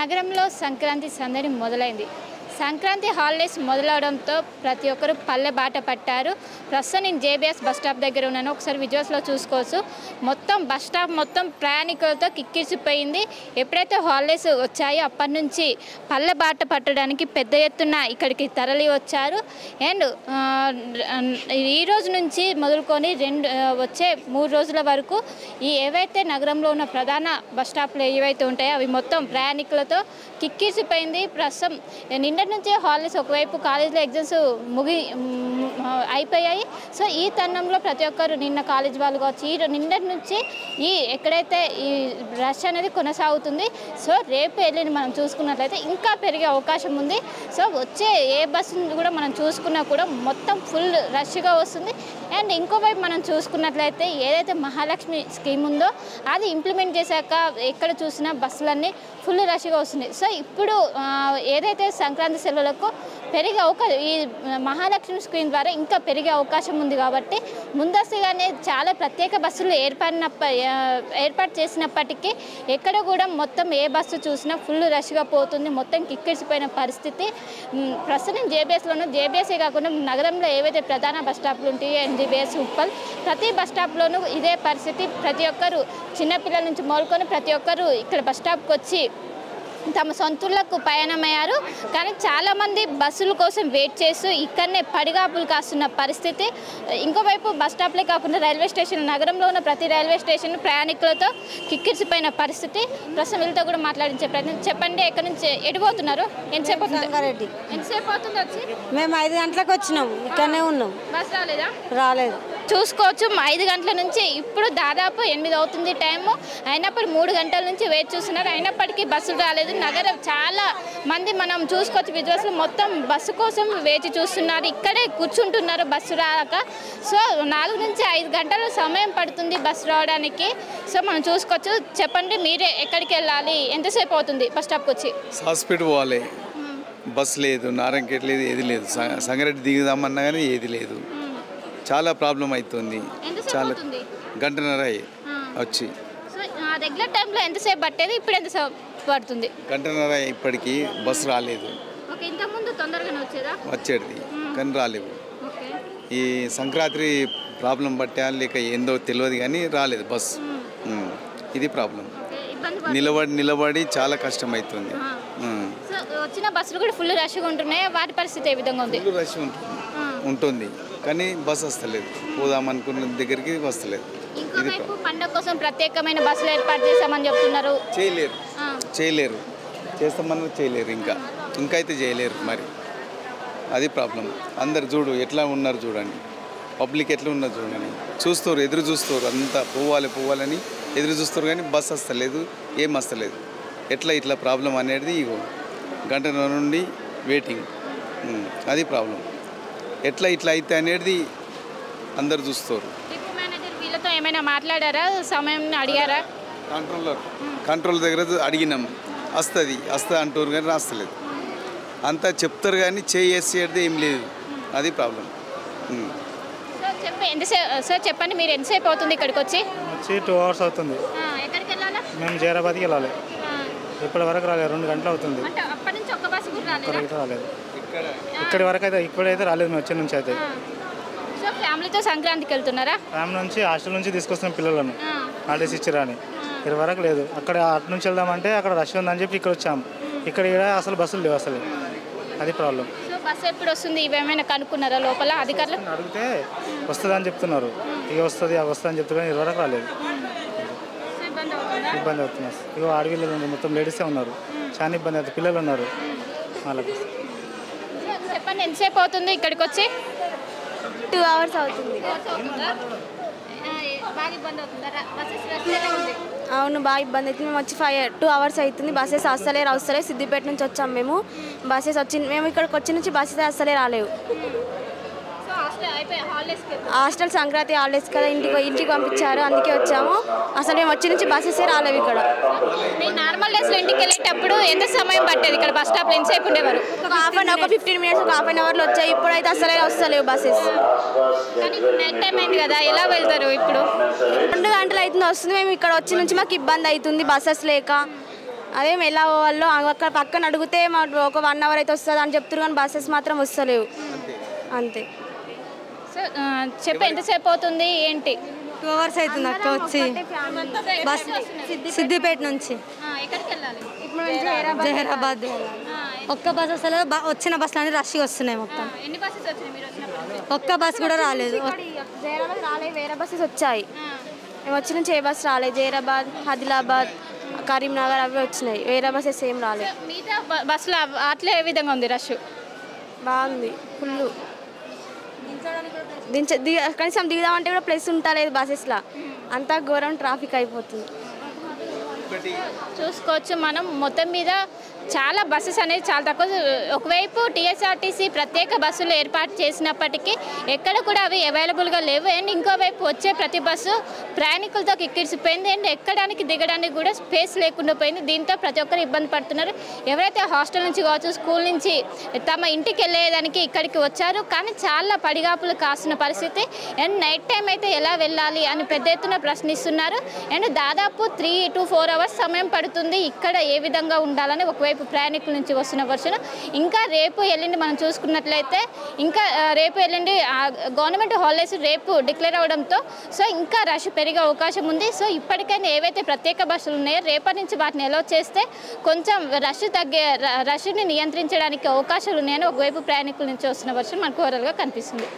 నగరంలో సంక్రాంతి సందడి మొదలైంది సంక్రాంతి హాలిడేస్ మొదలవడంతో ప్రతి ఒక్కరు పల్లె బాట పట్టారు ప్రస్తుతం నేను జేబీఎస్ బస్ స్టాప్ దగ్గర ఉన్నాను ఒకసారి విజువల్స్లో చూసుకోవచ్చు మొత్తం బస్ స్టాప్ మొత్తం ప్రయాణికులతో కిక్కిరిసిపోయింది ఎప్పుడైతే హాలిడేస్ వచ్చాయో అప్పటి నుంచి పల్లె బాట పట్టడానికి పెద్ద ఎత్తున ఇక్కడికి తరలి వచ్చారు అండ్ ఈ రోజు నుంచి మొదలుకొని రెండు ఆ, వచ్చే మూడు రోజుల వరకు ఈ ఏవైతే నగరంలో ఉన్న ప్రధాన బస్ స్టాప్లు ఏవైతే ఉంటాయో అవి మొత్తం ప్రయాణికులతో కిక్కిరిసిపోయింది ప్రస్తుతం నిన్నటి నుంచి హాలిడేస్ ఒకవైపు కాలేజీలో ఎగ్జామ్స్ ముగి మ్, అయిపోయాయి సో ఈ తరుణంలో ప్రతి ఒక్కరు నిన్న కాలేజ్ వాళ్ళు కావచ్చు ఈ రో- నిన్నటి నుంచి ఈ ఎక్కడైతే ఈ రష్ అనేది కొనసాగుతుంది సో రేపు వెళ్ళి మనం చూసుకున్నట్లయితే ఇంకా పెరిగే అవకాశం ఉంది సో వచ్చే ఏ బస్సు కూడా మనం చూసుకున్నా కూడా మొత్తం ఫుల్ రష్గా వస్తుంది అండ్ ఇంకోవైపు మనం చూసుకున్నట్లయితే ఏదైతే మహాలక్ష్మి స్కీమ్ ఉందో అది ఇంప్లిమెంట్ చేశాక ఎక్కడ చూసినా బస్సులన్నీ ఫుల్ రష్గా వస్తున్నాయి సో ఇప్పుడు ఆ, ఏదైతే సంక్రాంతి సెలవులకు పెరిగే అవకాశం ఈ మహాలక్ష్మి స్కీమ్ ద్వారా ఇంకా పెరిగే అవకాశం ఉంది కాబట్టి ముందస్తుగానే చాలా ప్రత్యేక బస్సులు ఏర్పడినప్ప ఆ, ఏర్పాటు చేసినప్పటికీ ఎక్కడ కూడా మొత్తం ఏ బస్సు చూసినా ఫుల్ రష్గా పోతుంది మొత్తం కిక్కిరిసిపోయిన పరిస్థితి మ్, ప్రస్తుతం జేబీఎస్లోనూ జేబీఎస్ఏ కాకుండా నగరంలో ఏవైతే ప్రధాన బస్ స్టాప్లు ఉంటాయో ఎన్జీబీఎస్ ఉప్పల్ ప్రతి బస్ స్టాప్లోనూ ఇదే పరిస్థితి ప్రతి ఒక్కరు చిన్నపిల్లల నుంచి మొదలుకొని ప్రతి ఒక్కరు ఇక్కడ బస్ స్టాప్కి వచ్చి తమ సొంతూళ్ళకు పయనమయ్యారు కానీ చాలామంది బస్సుల కోసం వెయిట్ చేస్తూ ఇక్కడనే పడిగాపులు కాస్తున్న పరిస్థితి ఇంకోవైపు బస్ స్టాప్లే కాకుండా రైల్వే స్టేషన్ నగరంలో ఉన్న ప్రతి రైల్వే స్టేషన్ ప్రయాణికులతో కిక్కిరిసిపోయిన పరిస్థితి ప్రస్తుతం వీళ్ళతో కూడా మాట్లాడించే ప్రయత్నం చెప్పండి ఎక్కడి నుంచి ఎడిపోతున్నారు ఎంతసేపు అవుతుంది సంగారెడ్డి ఎంతసేపు అవుతుంది వచ్చి మేము ఐదు గంటలకు వచ్చినాం ఇక్కడనే ఉన్నాం బస్ రాలేదా రాలేదు చూసుకోవచ్చు ఐదు గంటల నుంచి ఇప్పుడు దాదాపు ఎనిమిది అవుతుంది టైము అయినప్పుడు మూడు గంటల నుంచి వేచి చూస్తున్నారు అయినప్పటికీ బస్సులు రాలేదు నగరం చాలా మంది మనం చూసుకోవచ్చు విజువల్స్ మొత్తం బస్సు కోసం వేచి చూస్తున్నారు ఇక్కడే కూర్చుంటున్నారు బస్సు రాక సో నాలుగు నుంచి ఐదు గంటల సమయం పడుతుంది బస్సు రావడానికి సో మనం చూసుకోవచ్చు చెప్పండి మీరే ఎక్కడికి వెళ్ళాలి ఎంతసేపు అవుతుంది బస్ స్టాప్కి వచ్చి హాస్పిటల్ పోవాలి బస్ లేదు నారంకేట్ లేదు ఏది లేదు స- సంగారెడ్డి దిగుదామన్నా కానీ ఏది లేదు చాలా ప్రాబ్లం అవుతుంది ఎంతసేపు చాలా అవుతుంది గంటన్నర అయ్యి వచ్చి సో రెగ్యులర్ టైంలో ఎంతసేపు పట్టేది ఇప్పుడు ఎంతసేపు పడుతుంది గంటన్నర అయ్యి ఇప్పటికీ బస్ రాలేదు ఓకే ఇంతకుముందు తొందరగానే వచ్చేదా వచ్చేది కానీ రాలేవు ఓకే ఈ సంక్రాంతి ప్రాబ్లం బట్టా లేక ఏందో తెలియదు కానీ రాలేదు బస్ ఉమ్. ఇది ప్రాబ్లం ఓకే, ఇబ్బంది పడు- నిలబడి నిలబడి చాలా కష్టం అవుతుంది ఉమ్. సో వచ్చిన బస్సులు కూడా ఫుల్ రష్గా ఉంటున్నాయి వాటి పరిస్థితి ఏ విధంగా ఉంది ఫుల్ రష్ ఉంటుంది ఉంటుంది కానీ బస్ వస్తలేదు పోదాం అనుకున్న దగ్గరికి వస్తలేదు ఇంకోవైపు పండగ కోసం ప్రత్యేకమైన బస్సులు ఏర్పాటు చేశామని చెప్తున్నారు చేయలేరు ఆ, చేయలేరు చేస్తామన్నా చేయలేరు ఇంకా ఇంకా అయితే చేయలేరు మరి అది ప్రాబ్లం అందరు చూడు ఎట్లా ఉన్నారు చూడండి పబ్లిక్ ఎట్లా ఉన్నారు చూడండి చూస్తారు ఎదురు చూస్తారు అంతా పోవాలి పోవాలని ఎదురు చూస్తారు కానీ బస్ వస్తలేదు ఏం వస్తలేదు ఎట్లా ఇట్లా ప్రాబ్లం అనేది ఇగో గంటన్నర నుండి వెయిటింగ్ ఉమ్, అది ప్రాబ్లం ఎట్లా ఇట్లా అయితే అనేది అందరు చూస్తారు డిపో మేనేజర్ వీళ్ళతో ఏమైనా మాట్లాడారా సమయం అడిగారా కంట్రోలర్ కంట్రోల్ దగ్గర అడిగినాం వస్తుంది వస్తుంది అంటారు కానీ రాస్తలేదు అంతా చెప్తారు కానీ చేసేది ఏం లేదు అది ప్రాబ్లం ఉమ్. సో చెప్పి ఎంతసేపు సార్ చెప్పండి మీరు ఎంతసేపు అవుతుంది ఇక్కడికి వచ్చి వచ్చి టూ అవర్స్ అవుతుంది ఆ, ఎక్కడికి వెళ్ళాలా మేము జైరాబాద్కి వెళ్ళాలి ఆ, ఇప్పటి వరకు రాలేదు రెండు గంటలు అవుతుంది అంటే అప్పటి నుంచి ఒక్క బస్సు కూడా రాలేదా ఇక్కడికి రాలేదు ఇక్కడి వరకు అయితే ఇప్పుడైతే రాలేదు మేము వచ్చిన నుంచి అయితే ఆ. సో ఫ్యామిలీతో సంక్రాంతికి వెళ్తున్నారా ఫ్యామిలీ నుంచి హాస్టల్ నుంచి తీసుకొస్తున్న పిల్లలను ఆ, హాలిడేస్ ఇచ్చిరా అని ఇక్కడి వరకు లేదు అక్కడ అటు నుంచి వెళ్దామంటే అక్కడ రష్ ఉందని చెప్పి ఇక్కడ వచ్చాము ఇక్కడ ఇక్కడ అసలు బస్సులు లేవు అసలు అది ప్రాబ్లం సో బస్సు ఎప్పుడు వస్తుంది ఇవేమైనా కనుక్కున్నారా లోపల అధికారులు అడిగితే వస్తుందని చెప్తున్నారు ఇక వస్తుంది అవి వస్తుంది అని చెప్తున్నారు ఇరవై వరకు రాలేదు సో ఇబ్బంది అవుతుందా ఇబ్బంది అవుతుంది ఇక ఆడపిల్లలు ఉన్నారు మొత్తం లేడీసే ఉన్నారు చాలా ఇబ్బంది అవుతుంది పిల్లలు ఉన్నారు వాళ్ళకి సో చెప్పండి ఎంతసేపు అవుతుంది ఇక్కడికి వచ్చి టూ అవర్స్ అవుతుంది అవుతుందా ఆ, ఏ- బాగా ఇబ్బంది అవుతుందా రా- బస్సెస్ రష్ ఎలా ఉంది అవును బాగా ఇబ్బంది అవుతుంది మేము వచ్చి ఫైవ్ టూ అవర్స్ అవుతుంది బస్సెస్ అస్సలే వస్తలే సిద్దిపేట నుంచి వచ్చాము మేము బస్సెస్ వచ్చి మేము ఇక్కడికి వచ్చి నుంచి బస్సెస్ అస్సలే రాలేవు సో హాస్టల్ అయిపోయి హాలిడేస్కి హాస్టల్ సంక్రాంతి హాలిడేస్ కదా ఇంటికి ఇంటికి పంపించారు అందుకే వచ్చాము అసలు మేము వచ్చి నుంచి బస్సెస్ రాలేవు ఇక్కడ మీరు నార్మల్ డేస్లో ఇంటికి వెళ్ళేటప్పుడు ఎంత సమయం పట్టేది ఇక్కడ బస్ స్టాప్లో ఎంతసేపు ఉండేవారు ఒక హాఫ్ అన్ ఒక ఫిఫ్టీన్ మినిట్స్ ఒక హాఫ్ అన్ అవర్లో వచ్చాయి ఇప్పుడైతే అసలే వస్తలేవు బస్సెస్ కానీ ఇప్పుడు నైట్ టైం అయింది కదా ఎలా వెళ్తారు ఇప్పుడు రెండు గంటలు అవుతుంది వస్తుంది మేము ఇక్కడ వచ్చి నుంచి మాకు ఇబ్బంది అవుతుంది బస్సెస్ లేక అదేం ఎలా పోవాలో అక్కడ పక్కన అడిగితే మా ఒక వన్ అవర్ అయితే వస్తుంది అని చెప్తున్నారు కానీ బస్సెస్ మాత్రం వస్తలేవు అంతే సో ఆ, చెప్పు ఎంతసేపు అవుతుంది ఏంటి టూ అవర్స్ అవుతుంది అక్క వచ్చి బస్ సిద్దిపేట నుంచి ఆ, ఎక్కడికి వెళ్ళాలి జహీరాబాద్ ఒక్క బస్ అసలు బ- వచ్చిన బస్సులు అన్ని రష్గా వస్తున్నాయి మొత్తం ఆ, ఎన్ని బస్సెస్ వచ్చినాయి మీరు వచ్చినప్పుడు ఒక్క బస్ కూడా రాలేదు జైరాబాద్ రాలేదు వేరే బస్సెస్ వచ్చాయి మేము వచ్చి నుంచి ఏ బస్ రాలేదు జైరాబాద్ ఆదిలాబాద్ కరీంనగర్ అవి వచ్చినాయి వేరే బస్సెస్ ఏం రాలేదు మిగతా బ- బస్సులో అవ- అట్లే ఏ విధంగా ఉంది రష్ బాగుంది ఫుల్ దించ దిగ కనీసం దిగుదామంటే కూడా ప్లేస్ ఉంటలేదు బస్సెస్లో అంతా ఘోరం ట్రాఫిక్ అయిపోతుంది చూసుకోవచ్చు మనం మొత్తం మీద చాలా బస్సెస్ అనేది చాలా తక్కువ ఒకవైపు టీఎస్ఆర్టీసీ ప్రత్యేక బస్సులు ఏర్పాటు చేసినప్పటికీ ఎక్కడ కూడా అవి అవైలబుల్గా లేవు అండ్ ఇంకోవైపు వచ్చే ప్రతి బస్సు ప్రయాణికులతో కిక్కిరిసిపోయింది అండ్ ఎక్కడానికి దిగడానికి కూడా స్పేస్ లేకుండా పోయింది దీంతో ప్రతి ఒక్కరు ఇబ్బంది పడుతున్నారు ఎవరైతే హాస్టల్ నుంచి కావచ్చు స్కూల్ నుంచి తమ ఇంటికి వెళ్ళేదానికి ఇక్కడికి వచ్చారు కానీ చాలా పడిగాపులు కాస్తున్న పరిస్థితి అండ్ నైట్ టైం అయితే ఎలా వెళ్ళాలి అని పెద్ద ఎత్తున ప్రశ్నిస్తున్నారు అండ్ దాదాపు త్రీ టు ఫోర్ అవర్స్ సమయం పడుతుంది ఇక్కడ ఏ విధంగా ఉండాలని ఒకవైపు ప్రయాణికుల నుంచి వస్తున్న వర్షను ఇంకా రేపు ఎల్లుండి మనం చూసుకున్నట్లయితే ఇంకా ఆ, రేపు ఎల్లుండి ఆ, గవర్నమెంట్ హాలిడేస్ రేపు డిక్లేర్ అవడంతో సో ఇంకా రష్ పెరిగే అవకాశం ఉంది సో ఇప్పటికైనా ఏవైతే ప్రత్యేక బస్సులు ఉన్నాయో రేపటి నుంచి వాటిని ఎలా చేస్తే కొంచెం రష్ తగ్గే ర- రష్ని నియంత్రించడానికి అవకాశాలు ఉన్నాయని ఒకవైపు ప్రయాణికుల నుంచి వస్తున్న వర్షం మనకు ఓవరాల్గా కనిపిస్తుంది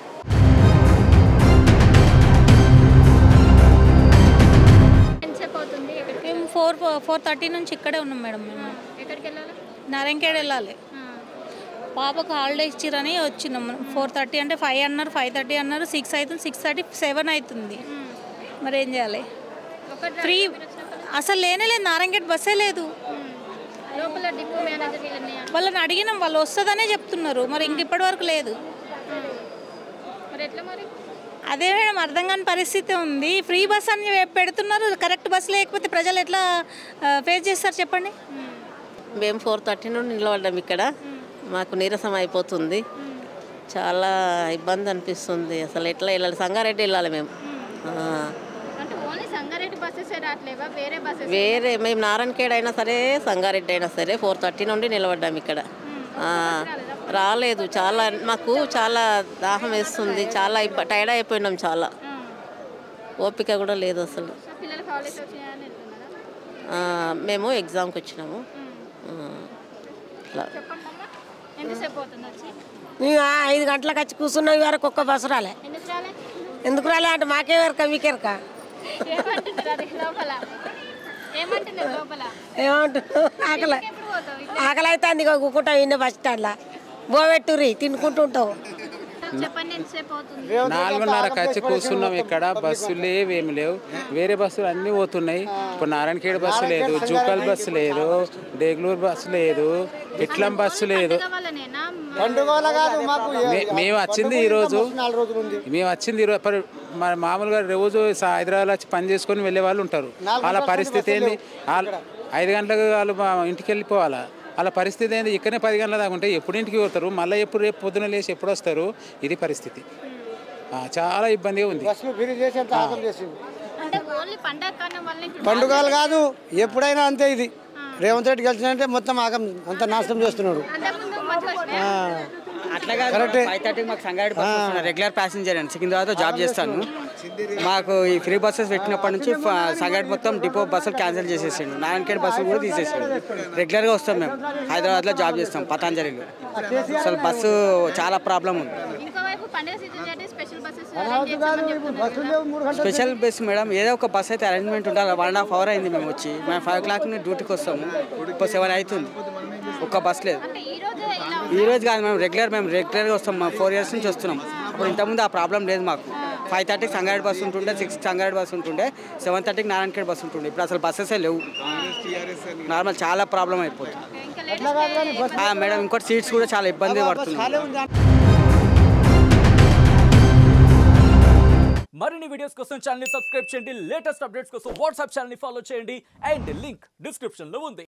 ఎంతసేపు అవుతుంది ఎక్కడికి మేము ఫోర్ ఫోర్ థర్టీ నుంచి ఇక్కడే ఉన్నాం మేడం మేము ఎక్కడికి వెళ్ళాలి నారాయణఖేడ్ వెళ్ళాలి పాపకు హాలిడే ఇచ్చిరని వచ్చినాం ఫోర్ థర్టీ అంటే ఫైవ్ అన్నారు ఫైవ్ థర్టీ అన్నారు సిక్స్ అవుతుంది సిక్స్ థర్టీ సెవెన్ అవుతుంది మరి ఏం చేయాలి ఫ్రీ అసలు లేనే లేదు నారాయణఖేడ్ బస్సే లేదు లోపల డిపో మేనేజర్ వీళ్ళని వాళ్ళని అడిగినాం వాళ్ళు వస్తుందనే చెప్తున్నారు మరి ఇంక ఇప్పటి వరకు లేదు మరి ఎట్లా మరి అదే మేడం అర్థం కాని పరిస్థితి ఉంది ఫ్రీ బస్ అని పెడుతున్నారు కరెక్ట్ బస్ లేకపోతే ప్రజలు ఎట్లా ఫేస్ చేస్తారు చెప్పండి మేము ఫోర్ థర్టీ నుండి నిలబడ్డాం ఇక్కడ మాకు నీరసం అయిపోతుంది చాలా ఇబ్బంది అనిపిస్తుంది అసలు ఎట్లా వెళ్ళాలి సంగారెడ్డి వెళ్ళాలి మేము ఆ, అంటే ఓన్లీ సంగారెడ్డి బస్సెస్ రావట్లేవా వేరే బస్సెస్ వేరే మేము నారాయణఖేడ్ అయినా సరే సంగారెడ్డి అయినా సరే ఫోర్ థర్టీ నుండి నిలబడ్డాం ఇక్కడ ఆ, రాలేదు చాలా మాకు చాలా దాహం వేస్తుంది చాలా ఇబ్బ టైర్డ్ అయిపోయినాం చాలా ఓపిక కూడా లేదు అసలు సో పిల్లలకి హాలిడేస్ వచ్చినాయని వెళ్తున్నారా ఆ, మేము ఎగ్జామ్కి వచ్చినాము ఆ, ఇట్లా చెప్పండి అమ్మా ఎంతసేపు అవుతుంది వచ్చి మేము ఆ ఐదు గంటలకు వచ్చి కూర్చున్నాం ఈ వరకు ఒక్క బస్సు రాలే ఎందుకు రాలే ఎందుకు రాలే అంటే మాకే వరక మీకెరక ఏమంటున్నారు అది లోపల ఏమంటున్నారు లోపల ఏమంటున్నావు ఆకలి ఎప్పుడు పోతావు ఆకలి అయితే అందుకో కూకుంటాం ఇన్న బస్ స్టాండ్లో బోబెట్టురి తినుకుంటూ ఉంటావు చెప్పండి ఎంతసేపు అవుతుంది నాలుగున్నరకు వచ్చి కూర్చున్నాం ఇక్కడ బస్సులు లేవు ఏమి లేవు వేరే బస్సులు అన్నీ పోతున్నాయి ఇప్పుడు నారాయణఖేడ్ బస్సు లేదు జూకల్ బస్సు లేదు డేగ్లూరు బస్సు లేదు ఇట్లం బస్సు లేదు వాళ్ళనేనా మే- మేము వచ్చింది ఈరోజు మేము వచ్చింది ఈరోజు పరి- మన మామూలుగా రోజు సా- హైదరాబాద్ వచ్చి పని చేసుకొని వెళ్ళే వాళ్ళు ఉంటారు వాళ్ళ పరిస్థితి ఏంది వాళ్ళ- ఐదు గంటలకు వాళ్ళు మా ఇంటికి వెళ్ళిపోవాలా వాళ్ళ పరిస్థితి ఏంది ఇక్కడనే పది గంటల దాకా ఉంటే ఎప్పుడు ఇంటికి పోతారు మళ్ళీ ఎప్పుడు రేపు పొద్దున లేచి ఎప్పుడు వస్తారు ఇది పరిస్థితి ఆ, చాలా ఇబ్బందిగా ఉంది అంటే ఓన్లీ పండగ కారణం వల్ల ఇప్పుడు పండుగలు కాదు ఎప్పుడైనా అంతే ఇది రేవంత్ రెడ్డి గెలిచినంటే మొత్తం ఆగం అంత నాశనం చేస్తున్నాడు అంతకుముందు మంచిగా వచ్చినాయా? అట్లా కాదు ఫైవ్ థర్టీకి మాకు సంగారెడ్డి బస్ వస్తుంది రెగ్యులర్ ప్యాసింజర్ అండి సికింద్రాబాద్లో జాబ్ చేస్తాను మాకు ఈ ఫ్రీ బస్సెస్ పెట్టినప్పటి నుంచి ఫ- సంగారెడ్డి మొత్తం డిపో బస్సులు క్యాన్సిల్ చేసేసిండు నారాయణఖేడ్ బస్సులు కూడా తీసేసాడు రెగ్యులర్గా వస్తాం మేము హైదరాబాద్లో జాబ్ చేస్తాం పతాంజలిలో అసలు బస్సు చాలా ప్రాబ్లం ఉంది ఇంకోవైపు పండుగ సీజన్ కాబట్టి స్పెషల్ బస్సెస్ అరేంజ్ చేస్తామని చెప్తున్నారు కదా. స్పెషల్ బస్ మేడం ఏదో ఒక బస్ అయితే అరేంజ్మెంట్ ఉండాలి వన్ అండ్ హాఫ్ అవర్ అయింది మేము వచ్చి మేము ఫైవ్ ఓ క్లాక్ డ్యూటీకి వస్తాము ఇప్పుడు సెవెన్ అవుతుంది ఒక్క బస్ లేదు అంటే ఈ రోజు ఇలా ఈ రోజు కాదు మేము రెగ్యులర్ మేము రెగ్యులర్గా వస్తాం మా ఫోర్ ఇయర్స్ నుంచి వస్తున్నాం అప్పుడు ఇంతకుముందు ఆ ప్రాబ్లం లేదు మాకు ఫైవ్ థర్టీకి సంగారెడ్డి బస్ ఉంటుండే సిక్స్ సంగారెడ్డి బస్ ఉంటుండే సెవెన్ థర్టీకి నారాయణఖేడ్ బస్ ఉంటుండే ఇప్పుడు అసలు బస్సెసే లేవు నార్మల్ చాలా ప్రాబ్లం అయిపోతుంది ఇంకా లేటెస్ట్ ఆ, మేడం ఇంకోటి సీట్స్ కూడా చాలా ఇబ్బంది పడుతుంది మరిన్ని వీడియోస్ కోసం ఛానల్ సబ్స్క్రైబ్ చేయండి లేటెస్ట్ అప్డేట్స్ కోసం వాట్సాప్ ఛానల్ ఫాలో చేయండి అండ్ లింక్ డిస్క్రిప్షన్ లో ఉంది